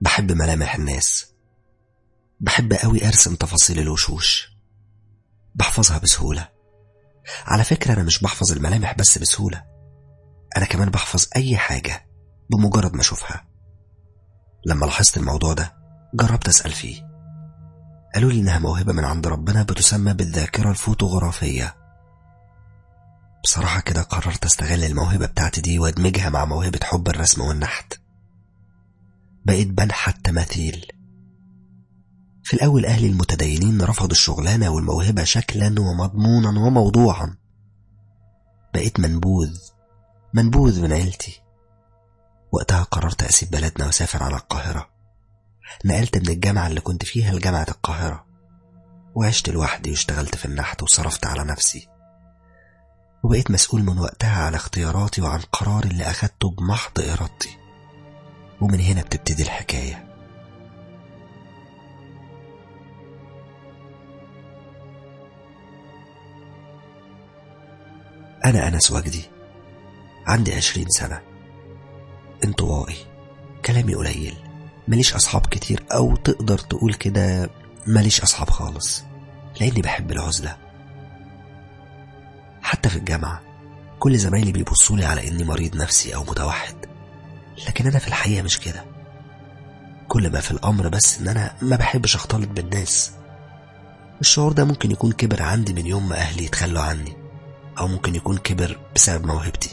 بحب ملامح الناس بحب قوي أرسم تفاصيل الوشوش بحفظها بسهولة على فكرة أنا مش بحفظ الملامح بس بسهولة أنا كمان بحفظ أي حاجة بمجرد ما أشوفها لما لاحظت الموضوع ده جربت أسأل فيه قالوا لي إنها موهبة من عند ربنا بتسمى بالذاكرة الفوتوغرافية بصراحة كده قررت استغل الموهبة بتاعتي دي وادمجها مع موهبة حب الرسم والنحت بقيت بنحت تماثيل في الأول أهلي المتدينين رفضوا الشغلانة والموهبة شكلا ومضمونا وموضوعا بقيت منبوذ منبوذ من عيلتي وقتها قررت أسيب بلدنا وأسافر على القاهرة نقلت من الجامعة اللي كنت فيها لجامعة القاهرة وعشت لوحدي واشتغلت في النحت وصرفت على نفسي وبقيت مسؤول من وقتها على اختياراتي وعن قراري اللي أخدته بمحض إرادتي ومن هنا بتبتدي الحكاية أنا أنس وجدي عندي عشرين سنة انطوائي كلامي قليل ماليش أصحاب كتير أو تقدر تقول كده ماليش أصحاب خالص لأني بحب العزلة حتى في الجامعة كل زمايلي بيبصولي على إني مريض نفسي أو متوحد لكن أنا في الحقيقة مش كده كل ما في الأمر بس إن أنا ما بحبش أختلط بالناس الشعور ده ممكن يكون كبر عندي من يوم ما أهلي يتخلوا عني أو ممكن يكون كبر بسبب موهبتي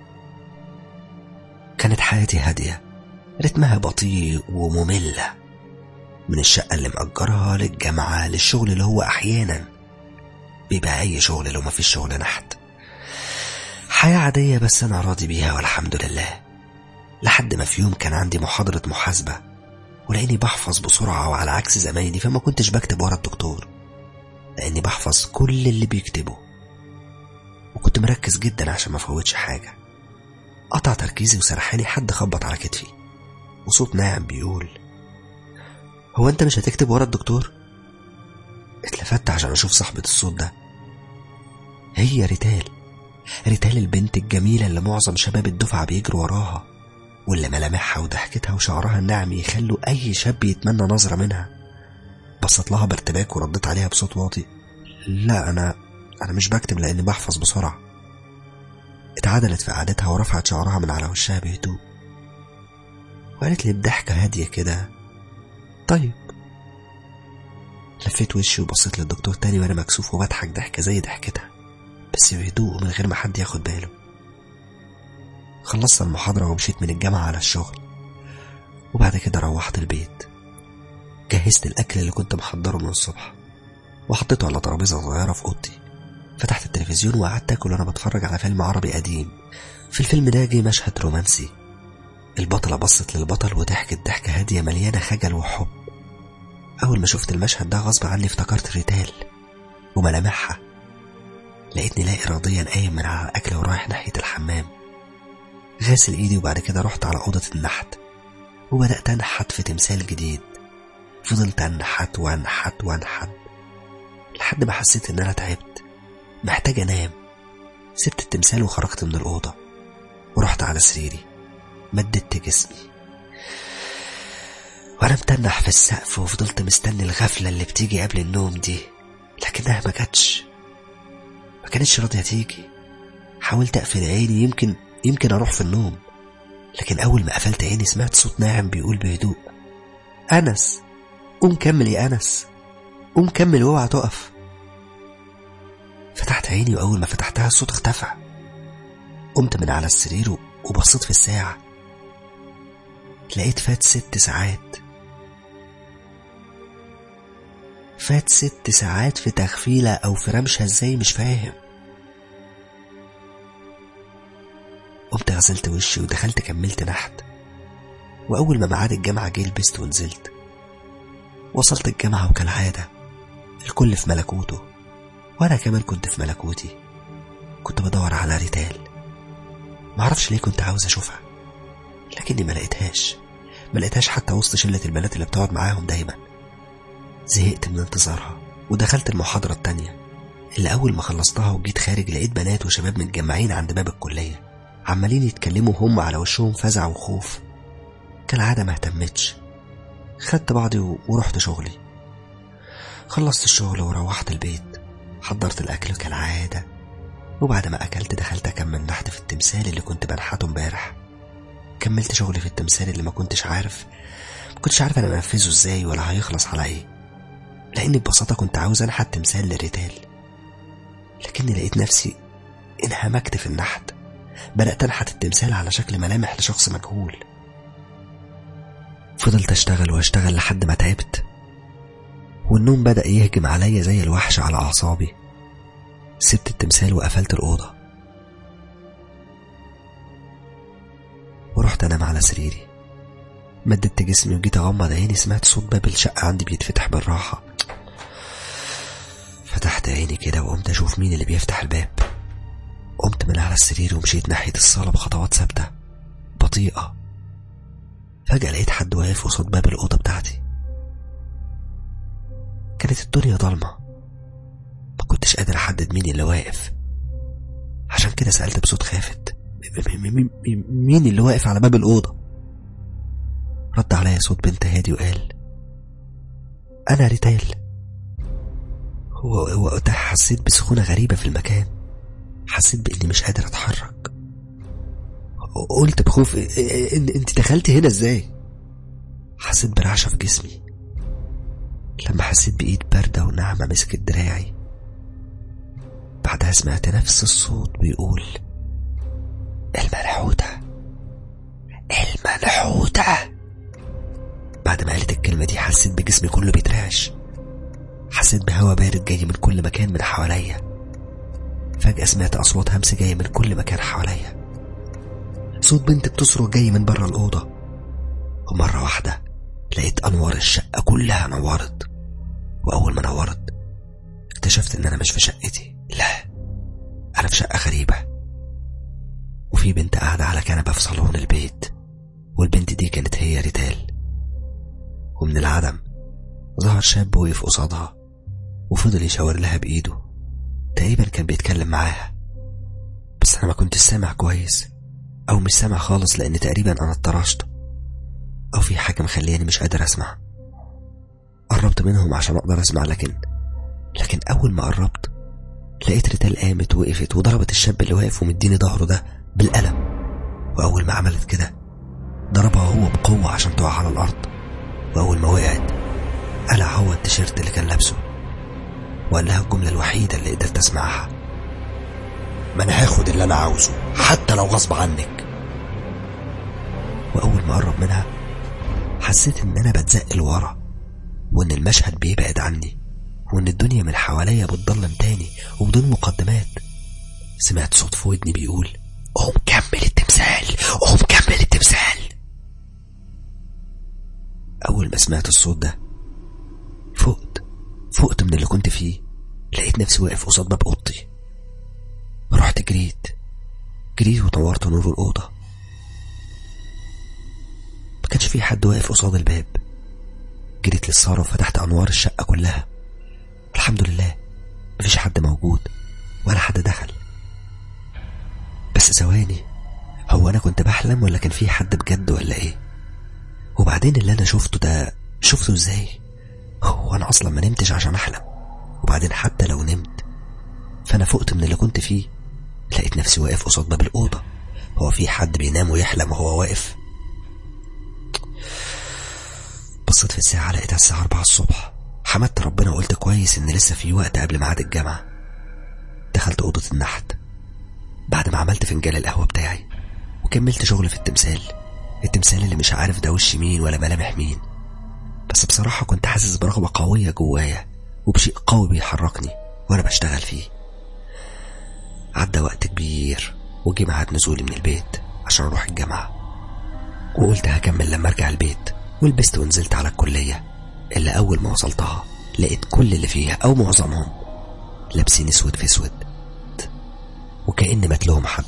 كانت حياتي هادية رتمها بطيء ومملة من الشقة اللي مأجرها للجامعة للشغل اللي هو أحيانا بيبقى أي شغل لو مفيش شغل نحت حياة عادية بس أنا راضي بيها والحمد لله لحد ما في يوم كان عندي محاضرة محاسبة ولاني بحفظ بسرعة وعلى عكس زمايلي فما كنتش بكتب ورا الدكتور لاني بحفظ كل اللي بيكتبه وكنت مركز جدا عشان ما افوتش حاجة قطع تركيزي وسرحاني حد خبط على كتفي وصوت ناعم بيقول هو انت مش هتكتب ورا الدكتور اتلفت عشان اشوف صاحبة الصوت ده هي ريتال ريتال البنت الجميلة اللي معظم شباب الدفعة بيجروا وراها واللي ملامحها وضحكتها وشعرها الناعم يخلوا أي شاب يتمنى نظرة منها بصت لها بارتباك ورديت عليها بصوت واطي لا أنا أنا مش بكتب لأني بحفظ بسرعة اتعدلت في قعدتها ورفعت شعرها من على وشها بهدوء وقالت لي بضحكة هادية كده طيب لفيت وشي وبصيت للدكتور تاني وانا مكسوف وبضحك ضحكة زي ضحكتها بس بهدوء ومن غير ما حد ياخد باله خلصت المحاضرة ومشيت من الجامعة على الشغل وبعد كده روحت البيت جهزت الأكل اللي كنت محضره من الصبح وحطيته على ترابيزة صغيرة في أوضتي فتحت التلفزيون وقعدت أكل وأنا بتفرج على فيلم عربي قديم في الفيلم ده جه مشهد رومانسي البطلة بصت للبطل وضحكت ضحكة هادية مليانة خجل وحب أول ما شفت المشهد ده غصب عني افتكرت ريتال وملامحها لقيتني لا إراديا قايم من على الأكل ورايح ناحية الحمام غاسل إيدي وبعد كده رحت على أوضة النحت وبدأت أنحت في تمثال جديد فضلت أنحت وأنحت وأنحت لحد ما حسيت إن أنا تعبت محتاج أنام سبت التمثال وخرجت من الأوضة ورحت على سريري مددت جسمي وانا متنح في السقف وفضلت مستني الغفلة اللي بتيجي قبل النوم دي لكنها ما جاتش ما كانتش راضية تيجي حاولت اقفل عيني يمكن يمكن اروح في النوم لكن اول ما قفلت عيني سمعت صوت ناعم بيقول بهدوء انس قوم كمل يا انس قوم كمل واوعى تقف فتحت عيني واول ما فتحتها الصوت اختفى قمت من على السرير وبصيت في الساعة لقيت فات ست ساعات فات ست ساعات في تغفيلة أو في رمشة ازاي مش فاهم قمت غسلت وشي ودخلت كملت نحت وأول ما ميعاد الجامعة جه لبست ونزلت وصلت الجامعة وكالعادة الكل في ملكوته وأنا كمان كنت في ملكوتي كنت بدور على ريتال معرفش ليه كنت عاوز أشوفها لكني ما لقيتهاش ما لقيتهاش حتى وسط شلة البنات اللي بتقعد معاهم دايما زهقت من انتظارها ودخلت المحاضرة التانية اللي أول ما خلصتها وجيت خارج لقيت بنات وشباب متجمعين عند باب الكلية عمالين يتكلموا هم على وشهم فزع وخوف كالعادة ما اهتمتش خدت بعضي ورحت شغلي خلصت الشغل وروحت البيت حضرت الأكل كالعادة وبعد ما أكلت دخلت أكمل نحت في التمثال اللي كنت بنحته امبارح كملت شغلي في التمثال اللي ما كنتش عارف ما كنتش عارف أنا أنفذه إزاي ولا هيخلص على إيه لأني ببساطة كنت عاوز أنحت تمثال للريتال لكني لقيت نفسي انهمكت في النحت بدأت أنحت التمثال على شكل ملامح لشخص مجهول فضلت أشتغل وأشتغل لحد ما تعبت والنوم بدأ يهجم عليا زي الوحش على أعصابي سبت التمثال وقفلت الأوضة ورحت أنام على سريري مددت جسمي وجيت أغمض عيني سمعت صوت باب الشقة عندي بيتفتح بالراحة فتحت عيني كده وقمت أشوف مين اللي بيفتح الباب قمت من على السرير ومشيت ناحية الصالة بخطوات ثابتة بطيئة فجأة لقيت حد واقف قصاد باب الأوضة بتاعتي كانت الدنيا ضلمة ما كنتش قادر أحدد مين اللي واقف عشان كده سألت بصوت خافت مين اللي واقف على باب الأوضة رد عليا صوت بنت هادي وقال أنا ريتال وقتها حسيت بسخونة غريبة في المكان حسيت بإني مش قادر أتحرك قلت بخوف انت دخلتي هنا ازاي حسيت برعشة في جسمي لما حسيت بإيد باردة وناعمة مسكت دراعي بعدها سمعت نفس الصوت بيقول الملحوتة الملحوتة بعد ما قالت الكلمة دي حسيت بجسمي كله بيترعش حسيت بهوا بارد جاي من كل مكان من حواليا فجأة سمعت أصوات همس جاية من كل مكان حواليا صوت بنت بتصرخ جاي من بره الأوضة ومرة واحدة لقيت أنوار الشقة كلها نورت وأول ما نورت اكتشفت إن أنا مش في شقتي لا أنا في شقة غريبة وفي بنت قاعدة على كنبة في صالون البيت والبنت دي كانت هي ريتال ومن العدم ظهر شاب وقف قصادها وفضل يشاور لها بإيده تقريبا كان بيتكلم معاها بس أنا ما كنتش سامع كويس أو مش سامع خالص لأن تقريبا أنا اتطرشت أو في حاجة مخلياني مش قادر أسمع قربت منهم عشان أقدر أسمع لكن لكن أول ما قربت لقيت ريتال قامت وقفت وضربت الشاب اللي واقف ومديني ظهره ده بالقلم وأول ما عملت كده ضربها هو بقوة عشان تقع على الأرض وأول ما وقعت قلع هو التيشيرت اللي كان لابسه وقال لها الجملة الوحيدة اللي قدرت أسمعها ما أنا هاخد اللي أنا عاوزه حتى لو غصب عنك وأول ما قرب منها حسيت إن أنا بتزق لورا وإن المشهد بيبعد عني وإن الدنيا من حواليا بتضلم تاني وبدون مقدمات سمعت صوت في ودني بيقول قوم كمل التمثال قوم كمل التمثال أول ما سمعت الصوت ده فقت فقت من اللي كنت فيه لقيت نفسي واقف قصاد باب أوضتي رحت جريت جريت وطورت نور الأوضة ما كانش في حد واقف قصاد الباب جريت للصالة وفتحت أنوار الشقة كلها الحمد لله مفيش حد موجود ولا حد دخل بس ثواني هو أنا كنت بحلم ولا كان في حد بجد ولا إيه وبعدين اللي أنا شفته ده شفته إزاي هو أنا أصلا ما نمتش عشان أحلم وبعدين حتى لو نمت فأنا فقت من اللي كنت فيه لقيت نفسي واقف قصاد باب الأوضة هو في حد بينام ويحلم وهو واقف بصيت في الساعة لقيتها الساعة أربعة الصبح حمدت ربنا وقلت كويس إن لسه في وقت قبل ميعاد الجامعة دخلت أوضة النحت بعد ما عملت فنجان القهوة بتاعي وكملت شغل في التمثال التمثال اللي مش عارف ده وش مين ولا ملامح مين بس بصراحة كنت حاسس برغبة قوية جوايا وبشيء قوي بيحركني وأنا بشتغل فيه عدى وقت كبير وجي ميعاد نزولي من البيت عشان أروح الجامعة وقلت هكمل لما أرجع البيت ولبست ونزلت على الكلية اللي أول ما وصلتها لقيت كل اللي فيها أو معظمهم لابسين اسود في اسود وكأن مات لهم حد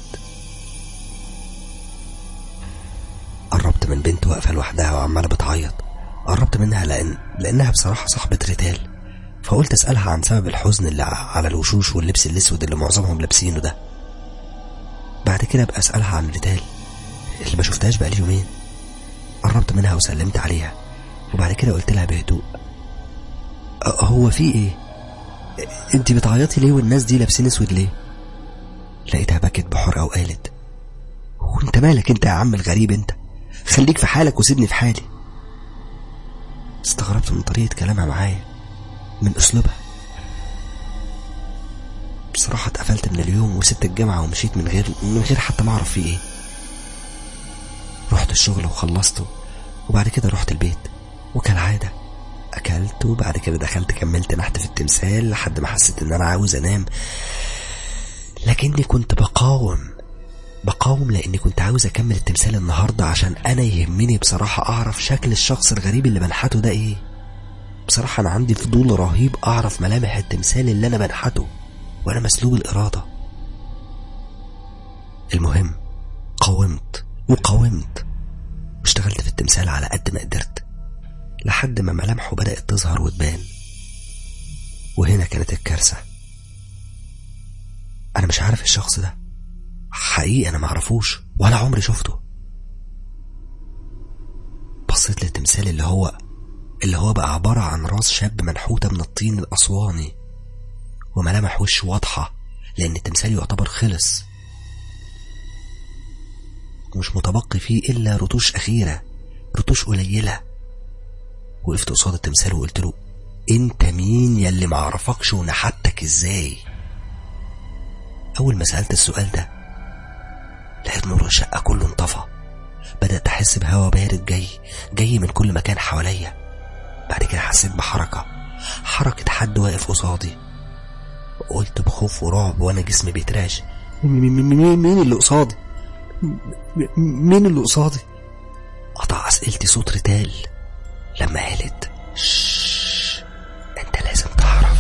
قربت من بنت واقفة لوحدها وعمالة بتعيط قربت منها لأن لأنها بصراحة صاحبة ريتال فقلت أسألها عن سبب الحزن اللي على الوشوش واللبس الأسود اللي معظمهم لابسينه ده بعد كده أبقى أسألها عن ريتال اللي ما شفتهاش بقالي يومين قربت منها وسلمت عليها وبعد كده قلت لها بهدوء "أ- هو في ايه انت بتعيطي ليه والناس دي لابسين اسود ليه لقيتها بكت بحرقة وقالت وانت مالك انت يا عم الغريب انت خليك في حالك وسيبني في حالي استغربت من طريقة كلامها معايا من اسلوبها بصراحة اتقفلت من اليوم وسبت الجامعة ومشيت من غير من غير حتى ما اعرف فيه ايه رحت الشغل وخلصته وبعد كده رحت البيت وكالعادة أكلت وبعد كده دخلت كملت نحت في التمثال لحد ما حسيت إن أنا عاوز أنام لكني كنت بقاوم بقاوم لأني كنت عاوز أكمل التمثال النهاردة عشان أنا يهمني بصراحة أعرف شكل الشخص الغريب اللي بنحته ده إيه بصراحة أنا عندي فضول رهيب أعرف ملامح التمثال اللي أنا بنحته وأنا مسلوب الإرادة المهم قاومت وقاومت واشتغلت في التمثال على قد ما قدرت لحد ما ملامحه بدأت تظهر وتبان وهنا كانت الكارثة أنا مش عارف الشخص ده حقيقي أنا معرفوش ولا عمري شفته بصيت للتمثال اللي هو اللي هو بقى عبارة عن راس شاب منحوتة من الطين الأسواني وملامح وشه واضحة لأن التمثال يعتبر خلص ومش متبقي فيه إلا رتوش أخيرة رتوش قليلة وقفت قصاد التمثال وقلت له انت مين يلي معرفكش ونحتك ازاي اول ما سألت السؤال ده لقيت نور الشقة كله انطفى بدأت أحس بهوا بارد جاي جاي من كل مكان حواليا بعد كده حسيت بحركة حركة حد واقف قصادي قلت بخوف ورعب وانا جسمي بيتراش مين مين اللي قصادي مين اللي قصادي قطع اسئلتي صوت رتال لما قالت شش انت لازم تعرف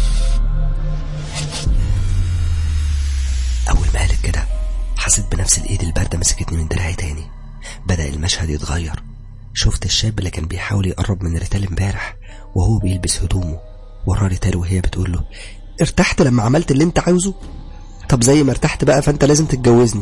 اول ما قالت كده حسيت بنفس الايد البارده مسكتني من دراعي تاني بدا المشهد يتغير شفت الشاب اللي كان بيحاول يقرب من ريتال امبارح وهو بيلبس هدومه ورا ريتال وهي بتقول له ارتحت لما عملت اللي انت عاوزه طب زي ما ارتحت بقى فانت لازم تتجوزني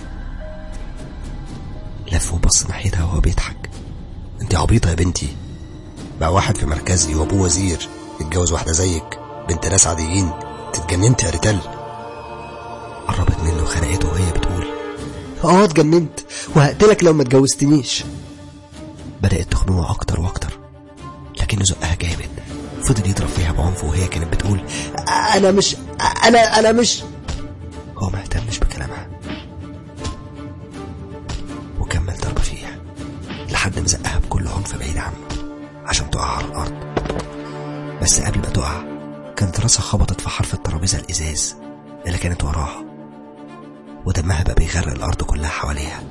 لف وبص ناحيتها وهو بيضحك انت عبيطه يا بنتي بقى واحد في مركزي وابوه وزير يتجوز واحده زيك بنت ناس عاديين تتجننت يا ريتال قربت منه وخنقته وهي بتقول اه اتجننت وهقتلك لو ما اتجوزتنيش بدأت تخنقه أكتر وأكتر لكنه زقها جامد فضل يضرب فيها بعنف وهي كانت بتقول أنا مش أنا أنا مش هو ما اهتمش بكلامها وكمل ضرب فيها لحد ما زقها بكل عنف بعيد عنه عشان تقع على الأرض بس قبل ما تقع كانت راسها خبطت في حرف الترابيزة الإزاز اللي كانت وراها ودمها بقى بيغرق الأرض كلها حواليها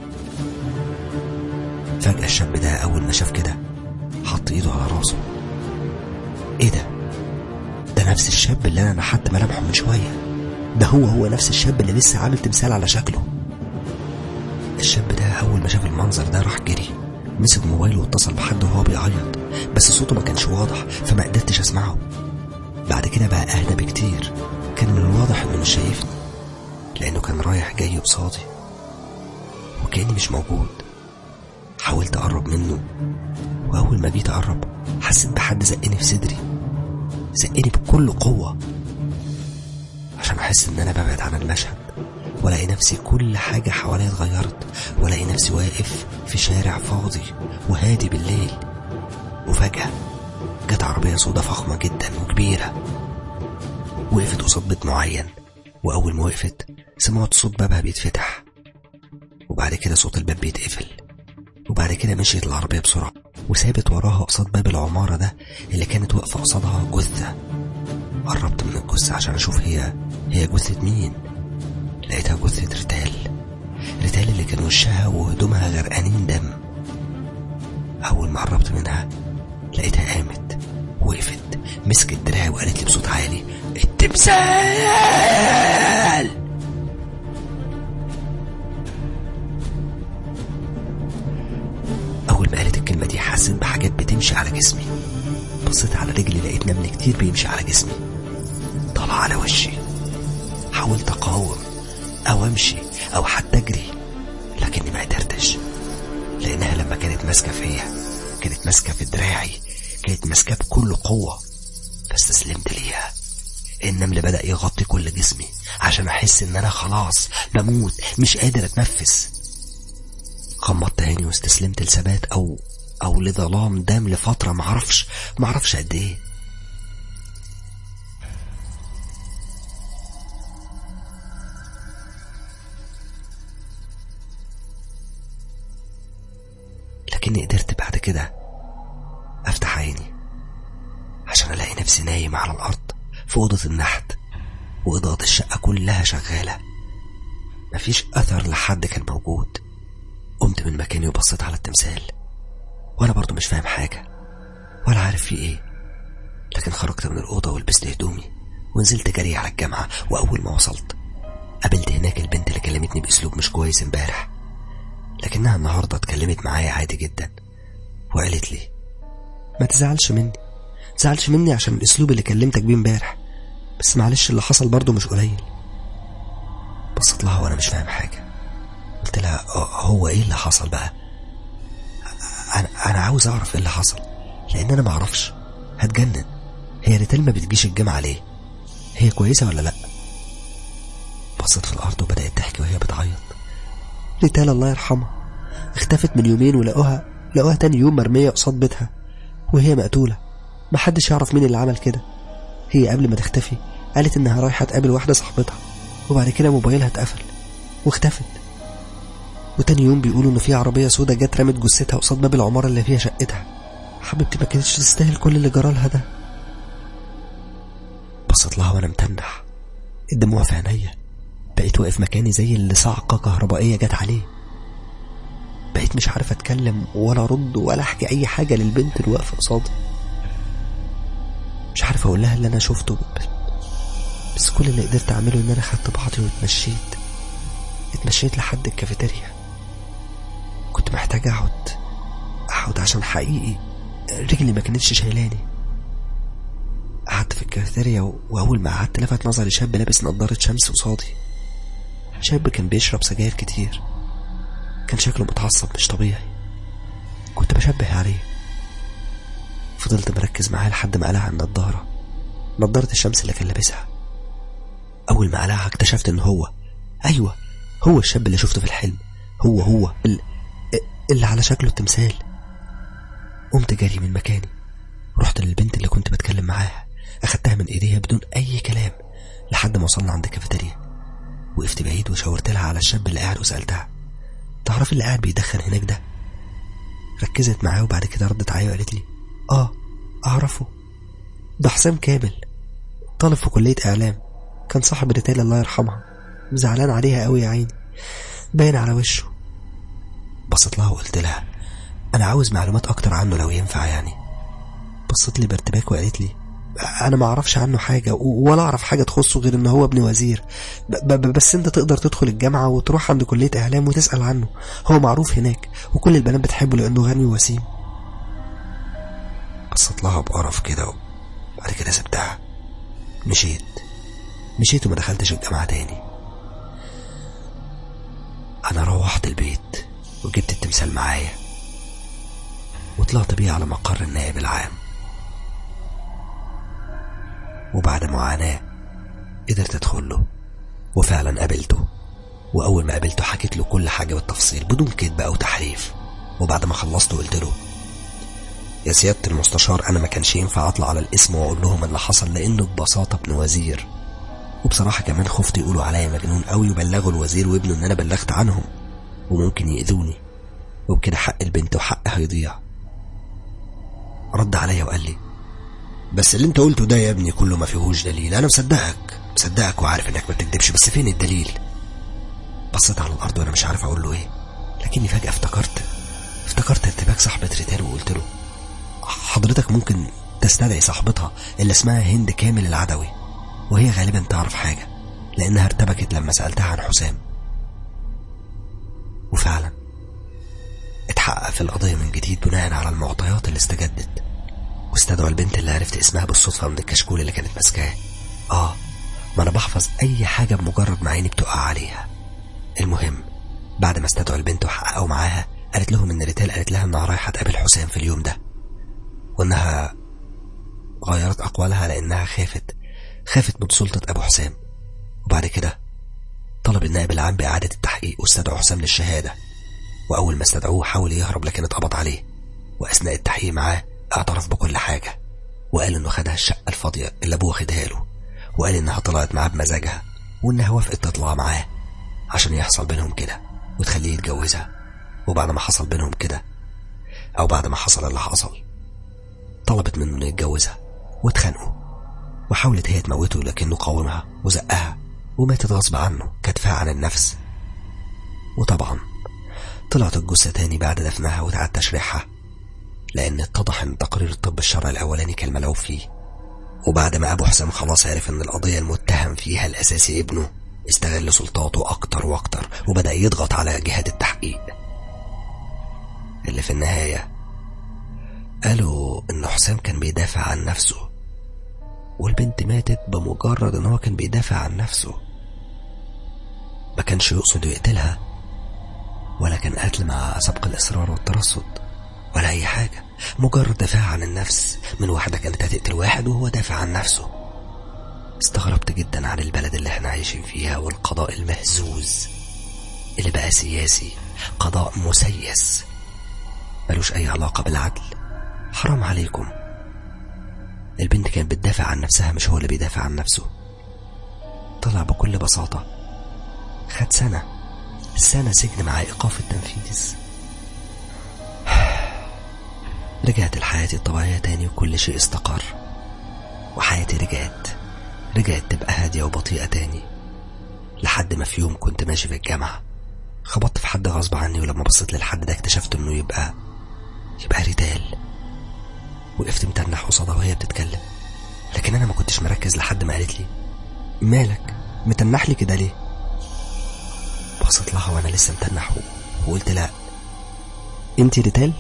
فجأة الشاب ده أول ما شاف كده حط إيده على راسه إيه ده؟ ده نفس الشاب اللي أنا نحت ملامحه من شوية ده هو هو نفس الشاب اللي لسه عامل تمثال على شكله الشاب ده أول ما شاف المنظر ده راح جري مسك موبايله واتصل بحد وهو بيعيط بس صوته ما كانش واضح فما قدرتش أسمعه بعد كده بقى أهدى بكتير كان من الواضح إنه مش شايفني لأنه كان رايح جاي قصادي وكأني مش موجود حاولت أقرب منه وأول ما جيت أقرب حسيت بحد زقني في صدري زقني بكل قوة عشان أحس إن أنا ببعد عن المشهد ولاقي نفسي كل حاجة حواليا اتغيرت ولاقي نفسي واقف في شارع فاضي وهادي بالليل وفجأة جت عربية سودة فخمة جدا وكبيرة وقفت قصاد بيت معين وأول ما وقفت سمعت صوت بابها بيتفتح وبعد كده صوت الباب بيتقفل وبعد كده مشيت العربية بسرعة وسابت وراها قصاد باب العمارة ده اللي كانت واقفة قصادها جثة قربت من الجثة عشان أشوف هي هي جثة مين لقيتها جثة ريتال ريتال اللي كان وشها وهدومها غرقانين دم أول ما قربت منها لقيتها قامت وقفت مسكت دراعي وقالت لي بصوت عالي التمثال أول ما قالت الكلمة دي حسيت بحاجات بتمشي على جسمي بصيت على رجلي لقيت نمل كتير بيمشي على جسمي طلع على وشي حاولت أقاوم أو أمشي أو حتى أجري لكني ما قدرتش لأنها لما كانت ماسكة فيا كانت ماسكة في دراعي كانت ماسكة بكل قوة فاستسلمت ليها النمل بدأ يغطي كل جسمي عشان أحس إن أنا خلاص بموت مش قادر أتنفس غمضت عيني واستسلمت لثبات أو أو لظلام دام لفترة معرفش معرفش قد إيه لكني قدرت بعد كده أفتح عيني عشان ألاقي نفسي نايم على الأرض في أوضة النحت وإضاءة الشقة كلها شغالة مفيش أثر لحد كان موجود قمت من مكاني وبصيت على التمثال وأنا برضو مش فاهم حاجة ولا عارف في إيه لكن خرجت من الأوضة ولبست هدومي ونزلت جري على الجامعة وأول ما وصلت قابلت هناك البنت اللي كلمتني بأسلوب مش كويس امبارح لكنها النهاردة اتكلمت معايا عادي جدا وقالت لي ما تزعلش مني تزعلش مني عشان الأسلوب اللي كلمتك بيه امبارح بس معلش اللي حصل برضه مش قليل بصيت لها وانا مش فاهم حاجة قلت لها هو ايه اللي حصل بقى انا انا عاوز اعرف ايه اللي حصل لان انا ما اعرفش هتجنن هي ريتال ما بتجيش الجامعة ليه هي كويسة ولا لا بصيت في الارض وبدأت تحكي وهي بتعيط ريتال الله يرحمها اختفت من يومين ولقوها لقوها تاني يوم مرمية قصاد بيتها وهي مقتولة محدش يعرف مين اللي عمل كده هي قبل ما تختفي قالت انها رايحة تقابل واحدة صاحبتها وبعد كده موبايلها اتقفل واختفت وتاني يوم بيقولوا ان في عربية سودة جت رمت جثتها قصاد باب العمارة اللي فيها شقتها حبيبتي ما كانتش تستاهل كل اللي جرالها ده بصيت لها وانا متنح الدموع في عينيا بقيت واقف مكاني زي اللي صعقة كهربائية جت عليه بقيت مش عارف اتكلم ولا ارد ولا احكي اي حاجة للبنت اللي واقفة قصادي مش عارف اقول لها اللي انا شفته بس, بس كل اللي قدرت اعمله ان انا خدت بعضي واتمشيت اتمشيت لحد الكافيتيريا كنت محتاج اقعد اقعد عشان حقيقي رجلي ما كانتش شايلاني قعدت في الكافيتيريا واول ما قعدت لفت نظري شاب لابس نضارة شمس قصادي شاب كان بيشرب سجاير كتير كان شكله متعصب مش طبيعي كنت بشبه عليه فضلت مركز معاه لحد ما قلع النضارة نضارة الشمس اللي كان لابسها أول ما قلعها اكتشفت إن هو أيوة هو الشاب اللي شفته في الحلم هو هو اللي, اللي على شكله التمثال قمت جري من مكاني رحت للبنت اللي كنت بتكلم معاها أخدتها من إيديها بدون أي كلام لحد ما وصلنا عند الكافيتيريا وقفت بعيد وشاورت لها على الشاب اللي قاعد وسألتها تعرفي اللي قاعد بيدخن هناك ده ركزت معاه وبعد كده ردت عليا وقالت لي اه اعرفه ده حسام كامل طالب في كلية اعلام كان صاحب ريتال الله يرحمها زعلان عليها قوي يا عيني باين على وشه بصيت لها وقلت لها انا عاوز معلومات اكتر عنه لو ينفع يعني بصت لي بارتباك وقالت لي انا ما اعرفش عنه حاجة ولا اعرف حاجة تخصه غير ان هو ابن وزير ب ب بس انت تقدر تدخل الجامعة وتروح عند كلية اعلام وتسأل عنه هو معروف هناك وكل البنات بتحبه لانه غني ووسيم بصيت لها بقرف كده وبعد كده سبتها مشيت مشيت وما دخلتش الجامعة تاني انا روحت البيت وجبت التمثال معايا وطلعت بيه على مقر النائب العام وبعد معاناة قدرت ادخل له وفعلا قابلته واول ما قابلته حكيت له كل حاجة بالتفصيل بدون كذب او تحريف وبعد ما خلصت قلت له يا سيادة المستشار أنا ما كانش ينفع أطلع على الاسم وأقول لهم اللي حصل لأنه ببساطة ابن وزير وبصراحة كمان خفت يقولوا عليا مجنون أوي يبلغوا الوزير وابنه إن أنا بلغت عنهم وممكن يأذوني وبكده حق البنت وحقها هيضيع رد عليا وقال لي بس اللي انت قلته ده يا ابني كله ما فيهوش دليل انا مصدقك مصدقك وعارف انك ما بتكدبش بس فين الدليل بصيت على الارض وانا مش عارف اقول له ايه لكني فجأة افتكرت افتكرت ارتباك صاحبة ريتال وقلت له حضرتك ممكن تستدعي صاحبتها اللي اسمها هند كامل العدوي وهي غالبا تعرف حاجة لأنها ارتبكت لما سألتها عن حسام وفعلا اتحقق في القضية من جديد بناء على المعطيات اللي استجدت واستدعوا البنت اللي عرفت اسمها بالصدفة من الكشكول اللي كانت ماسكاه اه ما انا بحفظ اي حاجة بمجرد ما عيني بتقع عليها المهم بعد ما استدعوا البنت وحققوا معاها قالت لهم ان ريتال قالت لها انها رايحة تقابل حسام في اليوم ده وانها غيرت اقوالها لانها خافت خافت من سلطة ابو حسام وبعد كده طلب النائب العام بإعادة التحقيق واستدعوا حسام للشهادة وأول ما استدعوه حاول يهرب لكن اتقبض عليه وأثناء التحقيق معاه اعترف بكل حاجة وقال إنه خدها الشقة الفاضية اللي أبوه خدها له وقال إنها طلعت معاه بمزاجها وإنها وافقت تطلع معاه عشان يحصل بينهم كده وتخليه يتجوزها وبعد ما حصل بينهم كده أو بعد ما حصل اللي حصل طلبت منه إنه يتجوزها واتخانقوا وحاولت هي تموته لكنه قاومها وزقها وماتت غصب عنه كدفاع عن النفس وطبعا طلعت الجثة تاني بعد دفنها وتعاد تشريحها لأن اتضح إن تقرير الطب الشرعي الأولاني كان ملعوب فيه وبعد ما أبو حسام خلاص عرف إن القضية المتهم فيها الأساسي ابنه استغل سلطاته أكتر وأكتر وبدأ يضغط على جهات التحقيق اللي في النهاية قالوا إن حسام كان بيدافع عن نفسه والبنت ماتت بمجرد إن هو كان بيدافع عن نفسه ما كانش يقصد يقتلها ولا كان قتل مع سبق الإصرار والترصد ولا أي حاجة مجرد دفاع عن النفس من واحدة كانت هتقتل واحد وهو دافع عن نفسه استغربت جدا عن البلد اللي احنا عايشين فيها والقضاء المهزوز اللي بقى سياسي قضاء مسيس ملوش أي علاقة بالعدل حرام عليكم البنت كانت بتدافع عن نفسها مش هو اللي بيدافع عن نفسه طلع بكل بساطة خد سنة سنة سجن مع إيقاف التنفيذ رجعت لحياتي الطبيعية تاني وكل شيء استقر وحياتي رجعت رجعت تبقى هادية وبطيئة تاني لحد ما في يوم كنت ماشي في الجامعة خبطت في حد غصب عني ولما بصيت للحد ده اكتشفت انه يبقى يبقى ريتال وقفت متنح قصادها وهي بتتكلم لكن انا ما كنتش مركز لحد ما قالت لي مالك متنح لي كده ليه بصيت لها وانا لسه متنح وقلت لا انت ريتال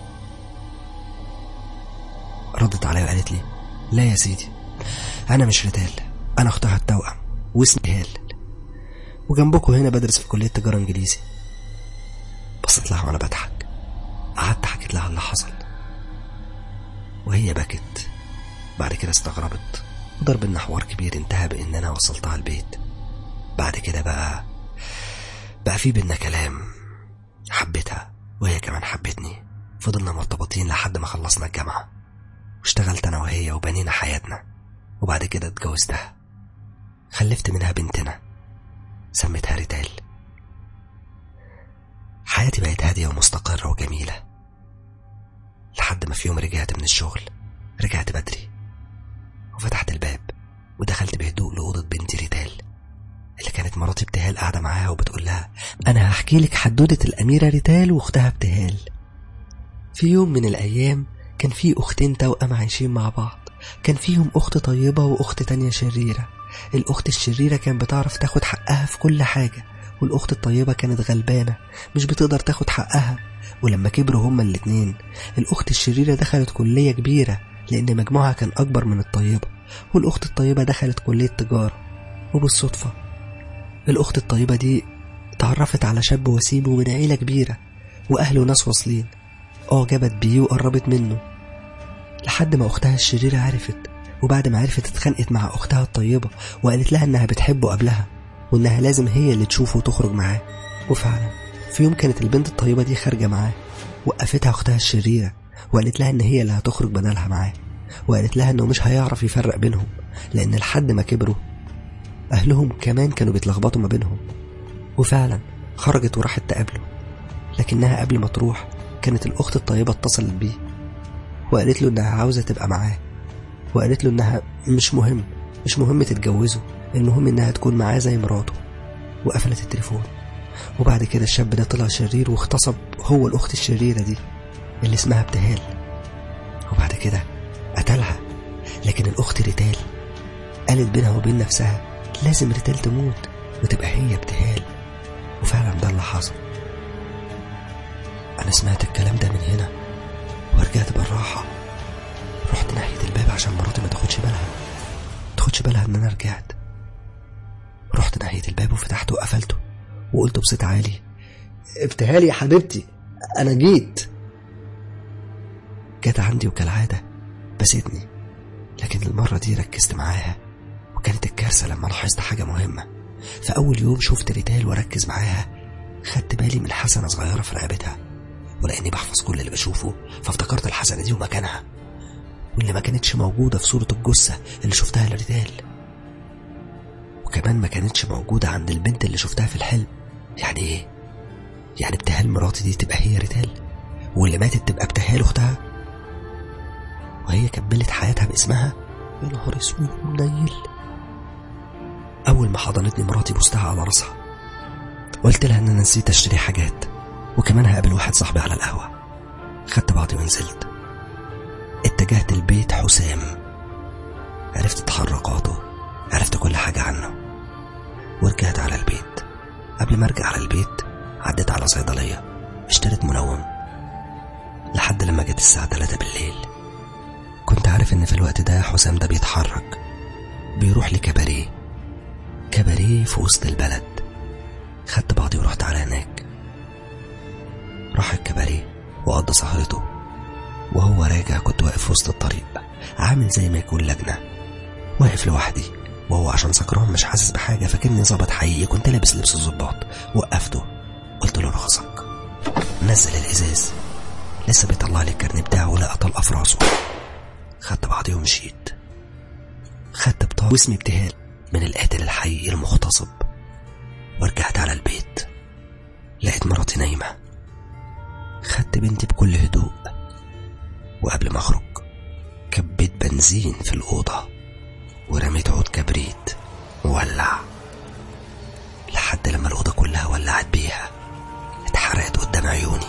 ردت عليا وقالت لي لا يا سيدي انا مش ريتال انا اختها التوأم واسمي هال وجنبكم هنا بدرس في كلية تجارة انجليزي بصيت لها وانا بضحك قعدت حكيت لها اللي حصل وهي بكت بعد كده استغربت وضرب لنا حوار كبير انتهى بان انا وصلتها البيت بعد كده بقى بقى في بينا كلام حبيتها وهي كمان حبتني فضلنا مرتبطين لحد ما خلصنا الجامعة واشتغلت انا وهي وبنينا حياتنا وبعد كده اتجوزتها خلفت منها بنتنا سميتها ريتال حياتي بقت هادية ومستقرة وجميلة لحد ما في يوم رجعت من الشغل رجعت بدري وفتحت الباب ودخلت بهدوء لأوضة بنتي ريتال اللي كانت مراتي ابتهال قاعدة معاها وبتقول لها أنا هحكي لك حدودة الأميرة ريتال وأختها ابتهال في يوم من الأيام كان في أختين توأم عايشين مع بعض كان فيهم أخت طيبة وأخت تانية شريرة الأخت الشريرة كان بتعرف تاخد حقها في كل حاجة والأخت الطيبة كانت غلبانة مش بتقدر تاخد حقها ولما كبروا هما الاتنين الأخت الشريرة دخلت كلية كبيرة لأن مجموعها كان أكبر من الطيبة والأخت الطيبة دخلت كلية تجارة وبالصدفة الأخت الطيبة دي اتعرفت على شاب وسيم ومن عيلة كبيرة وأهله ناس واصلين أعجبت بيه وقربت منه لحد ما أختها الشريرة عرفت وبعد ما عرفت اتخانقت مع أختها الطيبة وقالت لها إنها بتحبه قبلها وإنها لازم هي اللي تشوفه وتخرج معاه وفعلا في يوم كانت البنت الطيبة دي خارجة معاه وقفتها أختها الشريرة وقالت لها إن هي اللي هتخرج بدلها معاه وقالت لها إنه مش هيعرف يفرق بينهم لأن لحد ما كبروا أهلهم كمان كانوا بيتلخبطوا ما بينهم وفعلا خرجت وراحت تقابله لكنها قبل ما تروح كانت الأخت الطيبة اتصلت بيه وقالت له إنها عاوزة تبقى معاه وقالت له إنها مش مهم مش مهم تتجوزه المهم إنها تكون معاه زي مراته وقفلت التليفون وبعد كده الشاب ده طلع شرير واغتصب هو الأخت الشريرة دي اللي اسمها ابتهال وبعد كده قتلها لكن الأخت ريتال قالت بينها وبين نفسها لازم ريتال تموت وتبقى هي ابتهال وفعلا ده اللي حصل أنا سمعت الكلام ده من هنا ورجعت بالراحة رحت ناحية الباب عشان مراتي ما تاخدش بالها تاخدش بالها إن أنا رجعت رحت ناحية الباب وفتحته وقفلته وقلت بصوت عالي ابتهالي يا حبيبتي أنا جيت جت عندي وكالعادة بسيتني لكن المرة دي ركزت معاها وكانت الكارثة لما لاحظت حاجة مهمة في أول يوم شفت ريتال وأركز معاها خدت بالي من حسنة صغيرة في رقبتها ولأني بحفظ كل اللي بشوفه فافتكرت الحسنة دي ومكانها واللي ما كانتش موجودة في صورة الجثة اللي شفتها لريتال وكمان ما كانتش موجودة عند البنت اللي شفتها في الحلم يعني ايه؟ يعني ابتهال مراتي دي تبقى هي ريتال واللي ماتت تبقى ابتهال اختها وهي كملت حياتها باسمها يا نهار اسود منيل اول ما حضنتني مراتي بوستها على راسها قلت لها ان انا نسيت اشتري حاجات وكمان هقابل واحد صاحبي على القهوه خدت بعضي ونزلت اتجهت البيت حسام عرفت تحركاته عرفت كل حاجة عنه ورجعت على البيت قبل ما ارجع على البيت عديت على صيدلية اشتريت منوم لحد لما جت الساعة 3 بالليل كنت عارف ان في الوقت ده حسام ده بيتحرك بيروح لكباريه كباريه في وسط البلد خدت بعضي ورحت على هناك راح الكباريه وقضى سهرته وهو راجع كنت واقف في وسط الطريق عامل زي ما يكون لجنة واقف لوحدي وهو عشان سكران مش حاسس بحاجة فاكرني ظابط حقيقي كنت لابس لبس الظباط وقفته قلت له رخصك نزل الإزاز لسه بيطلع لي الكارني بتاعه ولقى طلقة في راسه خدت بعضي ومشيت خدت بطاقة واسمي ابتهال من القاتل الحقيقي المغتصب ورجعت على البيت لقيت مراتي نايمة خدت بنتي بكل هدوء وقبل ما اخرج كبيت بنزين في الأوضة ورميت عود كبريت وولع لحد لما الأوضة كلها ولعت بيها اتحرقت قدام عيوني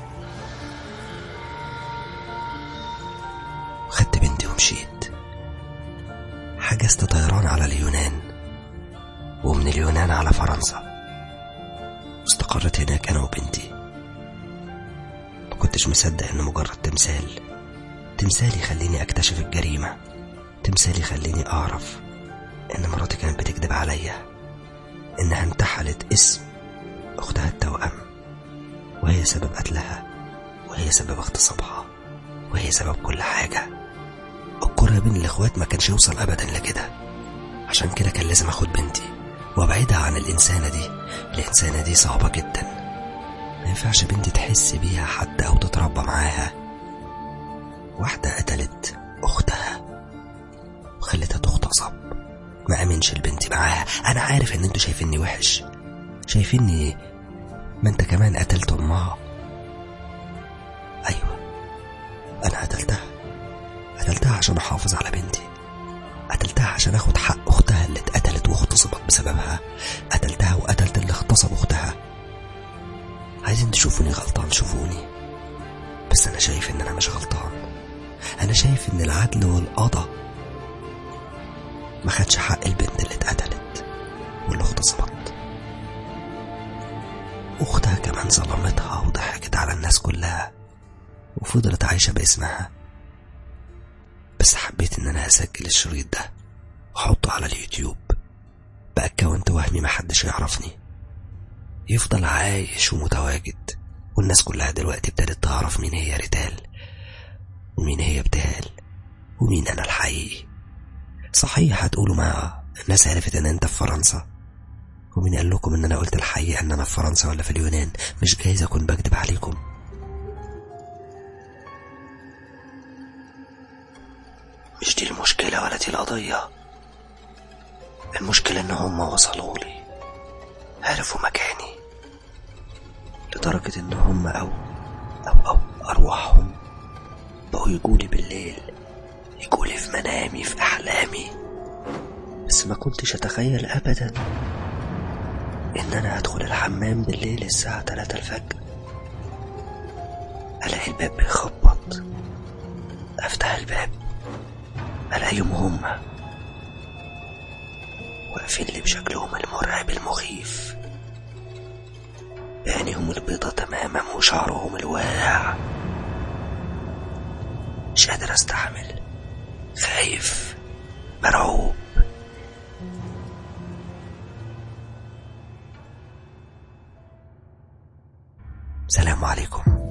خدت بنتي ومشيت حجزت طيران على اليونان ومن اليونان على فرنسا واستقرت هناك أنا وبنتي ما كنتش مصدق إنه مجرد تمثال تمثال يخليني أكتشف الجريمة تمثال يخليني أعرف إن مراتي كانت بتكذب عليا إنها انتحلت اسم أختها التوأم وهي سبب قتلها وهي سبب اغتصابها وهي سبب كل حاجة الكره بين الإخوات ما كانش يوصل أبدا لكده عشان كده كان لازم أخد بنتي وأبعدها عن الإنسانة دي الإنسانة دي صعبة جدا ما ينفعش بنتي تحس بيها حتى أو تتربى معاها واحدة قتلت أختها وخلتها تغتصب ما أمنش البنت معاها أنا عارف إن أنتوا شايفيني وحش شايفيني ما أنت كمان قتلت أمها أيوة أنا قتلتها قتلتها عشان أحافظ على بنتي قتلتها عشان أخد حق أختها اللي اتقتلت واغتصبت بسببها قتلتها وقتلت اللي اغتصب أختها عايزين تشوفوني غلطان شوفوني بس أنا شايف إن أنا مش غلطان أنا شايف إن العدل والقضاء ما خدش حق البنت اللي اتقتلت واللي اغتصبت أختها كمان ظلمتها وضحكت على الناس كلها وفضلت عايشة باسمها بس حبيت إن أنا أسجل الشريط ده وأحطه على اليوتيوب بأكونت وهمي محدش يعرفني يفضل عايش ومتواجد والناس كلها دلوقتي ابتدت تعرف مين هي ريتال ومين هي ابتهال ومين أنا الحقيقي صحيح هتقولوا ما الناس عرفت ان انت في فرنسا ومين قال لكم ان انا قلت الحقيقة ان انا في فرنسا ولا في اليونان مش جايز اكون بكذب عليكم مش دي المشكلة ولا دي القضية المشكلة ان هم وصلوا لي عرفوا مكاني لدرجة ان هم او او او ارواحهم بقوا يجولي بالليل يجولي في منامي في احلامي بس ما كنتش اتخيل ابدا ان انا ادخل الحمام بالليل الساعة 3 الفجر الاقي الباب بيخبط افتح الباب الاقيهم هما واقفين لي بشكلهم المرعب المخيف بعينيهم البيضة تماما وشعرهم الواقع مش قادر استحمل خايف مرعوب سلام عليكم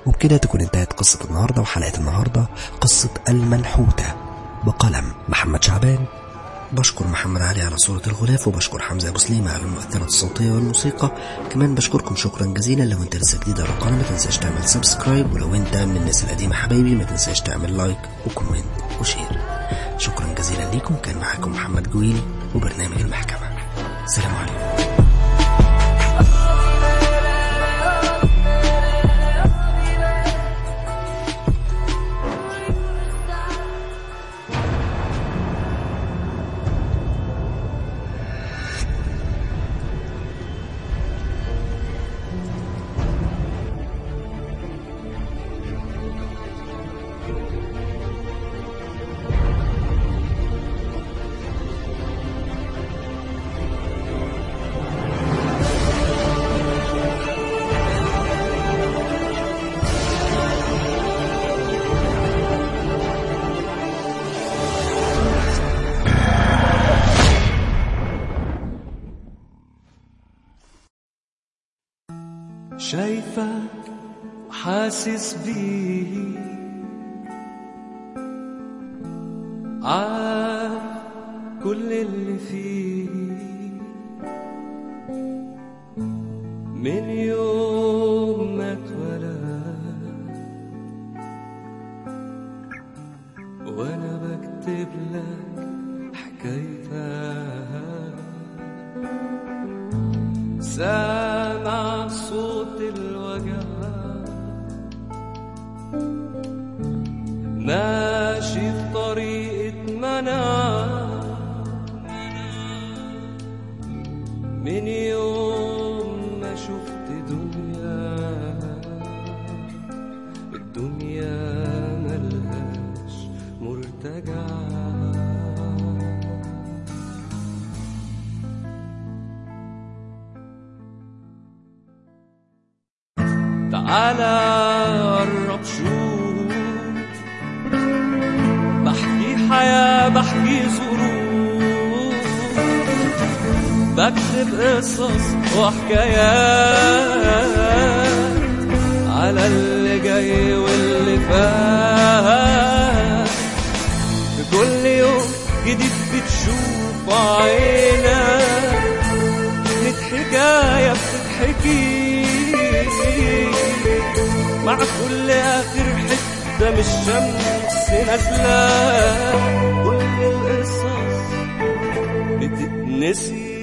وبكده تكون انتهت قصة النهاردة وحلقة النهاردة قصة المنحوتة بقلم محمد شعبان بشكر محمد علي على صورة الغلاف وبشكر حمزة أبو سليمة على المؤثرات الصوتية والموسيقى كمان بشكركم شكرا جزيلا لو انت لسه جديد على القناة ما تنساش تعمل سبسكرايب ولو انت من الناس القديمة حبايبي ما تنساش تعمل لايك وكومنت وشير شكرا جزيلا ليكم كان معاكم محمد جويلي وبرنامج المحكمة سلام عليكم شايفك وحاسس بيه عارف كل اللي فيه من يوم ما اتولد وانا بكتب لك حكايتك سامع صوت الوجع ماشي في طريقة منع من يوم ما شفت دنيا الدنيا ملهاش مرتجع تعالى قرب شوف بحكي حياة بحكي ظروف بكتب قصص وحكايات على اللي جاي واللي فات في كل يوم جديد بتشوف عينك كانت حكاية بتتحكي مع كل آخر حتة من الشمس نازلة كل القصص بتتنسي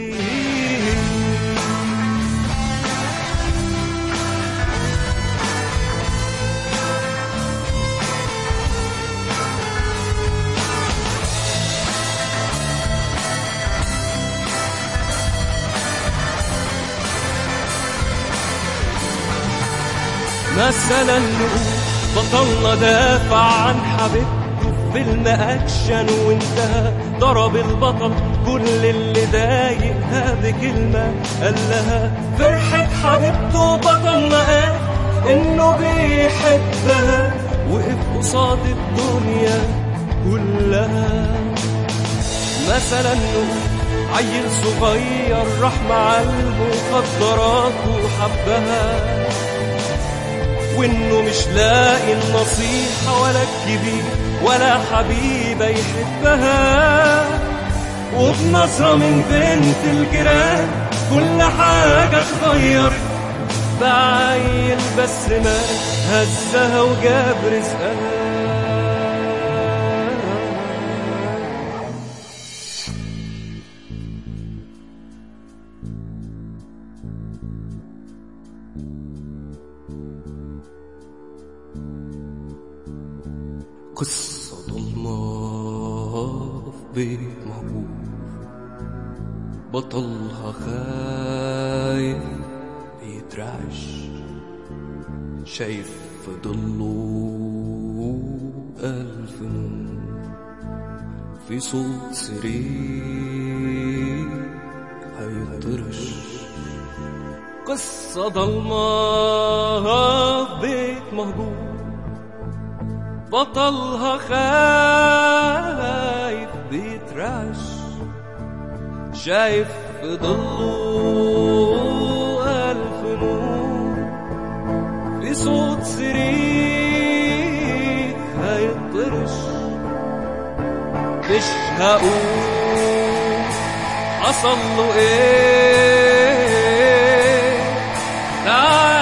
مثلا نقول بطلنا دافع عن حبيبته في فيلم اكشن وانتهى ضرب البطل كل اللي ضايقها بكلمة قال لها فرحة حبيبته بطلنا قال انه بيحبها وقف قصاد الدنيا كلها مثلا نقول عيل صغير راح مع المخدرات وحبها وانه مش لاقي النصيحة ولا الكبير ولا حبيبة يحبها وبنظرة من بنت الجيران كل حاجة اتغير بعيل بس ما هزها وجاب رزقها قصة ضلمة في بيت مهجور بطلها خايف بيترعش شايف في ضله ألف نور في صوت سرير هيطرش قصة ضلمة في بيت مهجور بطلها خايف بيترعش شايف في ضله ألف نور في بصوت صريخ هيطرش مش هقول حصل له ايه تعال